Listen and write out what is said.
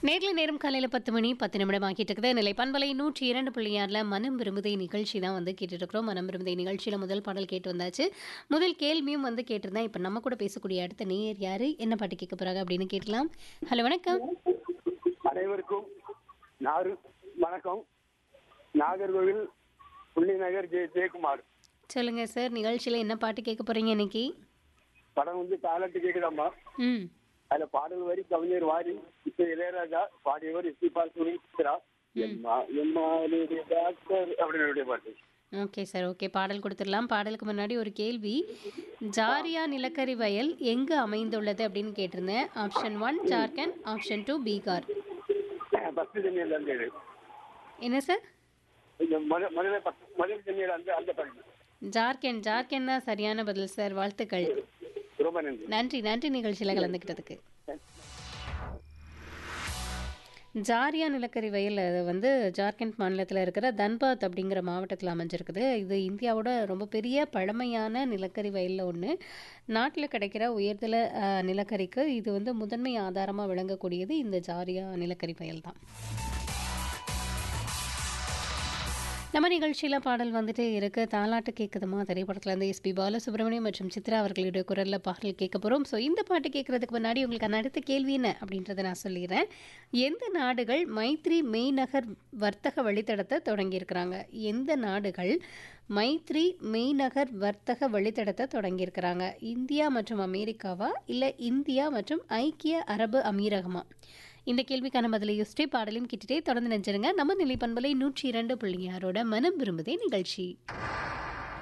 நேரில் நேரம் காலையில் பத்து மணி பத்து நிமிடம் ஆகிட்டு இருக்குது நிலை பண்பலை நூற்றி இரண்டு புள்ளியாரில் மனம் விரும்புதை நிகழ்ச்சி தான் வந்து கேட்டுட்டு இருக்கிறோம் மனம் விரும்புதை நிகழ்ச்சியில் முதல் பாடல் கேட்டு வந்தாச்சு முதல் கேள்வியும் வந்து கேட்டிருந்தேன் இப்போ நம்ம கூட பேசக்கூடிய அடுத்த நேயர் யாரு என்ன பாட்டு கேட்க போறாங்க அப்படின்னு கேட்கலாம் ஹலோ வணக்கம் அனைவருக்கும் நாரு வணக்கம் நாகர்கோவில் புள்ளிநகர் ஜெய ஜெயக்குமார் சொல்லுங்க சார் நிகழ்ச்சியில் என்ன பாட்டு கேட்க போறீங்க இன்னைக்கு படம் வந்து டேலண்ட் கேக்குதாம்மா ம் அதுல பாடல் வரி கவிஞர் வாரி இப்ப இளையராஜா பாடியவர் எஸ்பி பால்சுனி சித்ரா எம்மா எம்மா நீடி டாக்டர் அப்படின்னு பாட்டு ஓகே சார் ஓகே பாடல் கொடுத்துடலாம் பாடலுக்கு முன்னாடி ஒரு கேள்வி ஜாரியா நிலக்கரி வயல் எங்கு அமைந்துள்ளது அப்படின்னு கேட்டிருந்தேன் option one Jharkhand option two Bihar பத்து சென்னையில இருந்து இது. என்ன சார் இந்த மது மதுரை பத்து மதுரை சென்னையில இருந்து அந்த படம் ஜார்க்கண்ட் ஜார்க்கண்ட் தான் சரியான பதில் சார் வாழ்த்துக்கள் ரொம்ப நன்றி நன்றி நன்றி நிகழ்ச்சியில் கலந்துக்கிட்டதுக்கு ஜாரியா நிலக்கரி வயல் அது வந்து ஜார்க்கண்ட் மாநிலத்தில் இருக்கிற தன்பாத் அப்படிங்கிற மாவட்டத்தில் அமைஞ்சிருக்குது இது இந்தியாவோட ரொம்ப பெரிய பழமையான நிலக்கரி வயலில் ஒன்று நாட்டில் கிடைக்கிற உயர்தல அஹ், நிலக்கரிக்கு இது வந்து முதன்மை ஆதாரமாக விளங்கக்கூடியது இந்த ஜாரியா நிலக்கரி வயல் தான் நம்ம நிகழ்ச்சியில் பாடல் வந்துட்டு இருக்கு தாலாட்டு கேட்குதுமா திரைப்படத்தில் இருந்து எஸ்பி பாலசுப்ரமணியம் மற்றும் சித்ரா அவர்களுடைய குரலில் பாடல் கேட்க போகிறோம் ஸோ இந்த பாட்டு கேட்கறதுக்கு முன்னாடி உங்களுக்கு அடுத்த கேள்வி என்ன அப்படின்றத நான் சொல்லிடுறேன் எந்த நாடுகள் மைத்ரி மெய்நகர் வர்த்தக வழித்தடத்தை தொடங்கியிருக்கிறாங்க எந்த நாடுகள் மைத்ரி மெய்நகர் வர்த்தக வழித்தடத்தை தொடங்கியிருக்கிறாங்க இந்தியா மற்றும் அமெரிக்காவா இல்லை இந்தியா மற்றும் ஐக்கிய அரபு அமீரகமா இந்த கேள்விக்கான பதிலை யோசிச்சு பாடலையும் கிட்டே தொடர்ந்து நினைச்சிருங்க நம்ம நிலை பண்பலை நூற்றி இரண்டு புள்ளி ஆறோட மனம் விரும்புதே நிகழ்ச்சி